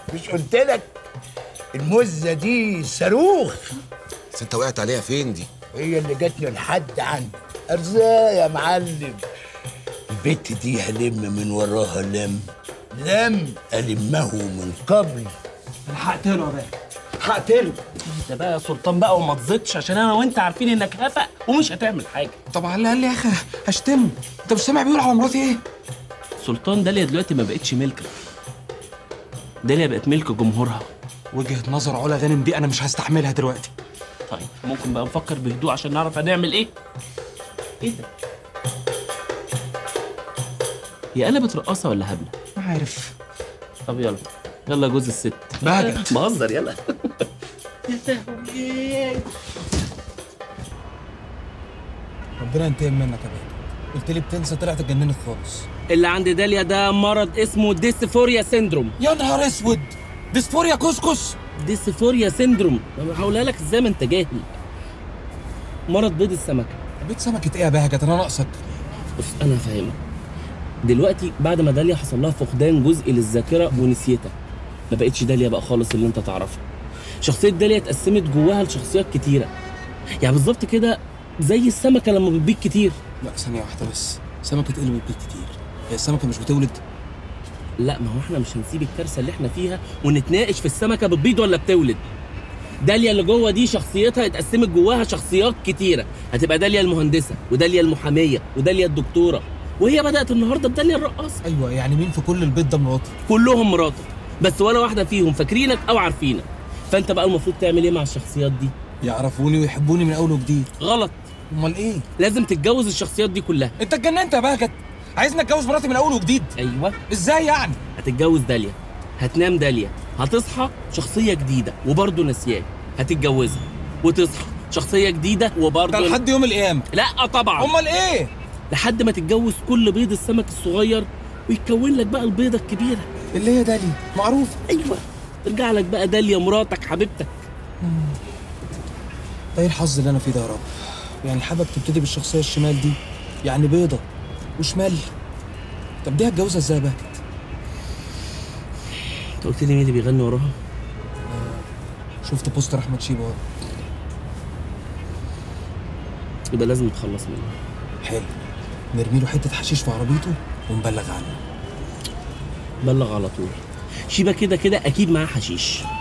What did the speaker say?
مش قلت لك المزه دي صاروخ بس انت وقعت عليها فين دي هي اللي جاتني لحد عندي ارزاق يا معلم البت دي هلم من وراها لم لم المه من قبل انا هقتله يا باشا هقتله انت بقى يا سلطان بقى وما تزيدش عشان انا وانت عارفين انك هفق ومش هتعمل حاجه طب على الاقل يا اخي هشتمه انت مش سامع بيقول على مراتي ايه سلطان داليا دلوقتي ما بقتش ملكك داليا بقت ملك جمهورها وجهه نظر علا غانم دي انا مش هستحملها دلوقتي طيب ممكن بقى نفكر بهدوء عشان نعرف هنعمل ايه ايه ده هي قلبت رقاصه ولا هبله ما عارف طب يلا يلا جوز الست بهجت بهزر يلا ربنا ينتقم منك يا باشا قلت لي بتنسى طلعت اتجننت خالص اللي عند داليا ده مرض اسمه ديسفوريا سيندروم يا نهار اسود ديسفوريا كسكس ديسفوريا سيندروم انا هقولها لك ازاي ما انت جاهل مرض بيض السمكه بيت سمكه ايه يا بهجت انا ناقصك بص انا هفهمك دلوقتي بعد ما داليا حصل لها فقدان جزء للذاكره ونسيتها ما بقتش داليا بقى خالص اللي انت تعرفها شخصيه داليا اتقسمت جواها لشخصيات كتيره يعني بالظبط كده زي السمكه لما بتبيض كتير لا ثانيه واحده بس سمكه ايه اللي بتبيض كتير هي السمكه مش بتولد لا ما هو احنا مش هنسيب الكارثه اللي احنا فيها ونتناقش في السمكه بتبيض ولا بتولد داليا اللي جوه دي شخصيتها اتقسمت جواها شخصيات كتيره هتبقى داليا المهندسه وداليا المحاميه وداليا الدكتوره وهي بدات النهارده بداليا الرقاصه ايوه يعني مين في كل البيت ده مراتي كلهم مراتك بس ولا واحده فيهم فاكرينك او عارفينك فانت بقى المفروض تعمل ايه مع الشخصيات دي يعرفوني ويحبوني من اول وجديد غلط امال ايه لازم تتجوز الشخصيات دي كلها انت اتجننت يا بهجت عايزني اتجوز مراتي من اول وجديد ايوه ازاي يعني هتتجوز داليا هتنام داليا هتصحى شخصيه جديده وبرضه نسياك هتتجوزها وتصحى شخصيه جديده وبرضه ده لحد يوم القيامه لا طبعا امال ايه لحد ما تتجوز كل بيض السمك الصغير ويتكون لك بقى البيضه الكبيره اللي هي دالي معروف ايوه ترجع لك بقى داليا مراتك حبيبتك ده ايه الحظ اللي انا فيه ده يا رب يعني حابك تبتدي بالشخصيه الشمال دي يعني بيضه وشمال طب دي هتجوزها ازاي يا بهجت انت قلت لي مين اللي بيغني وراها شفت بوستر احمد شيبه ورا. يبقى لازم نتخلص منه حلو نرمي له حته حشيش في عربيته ونبلغ عنه بلغ على طول شيبه كده كده اكيد معاه حشيش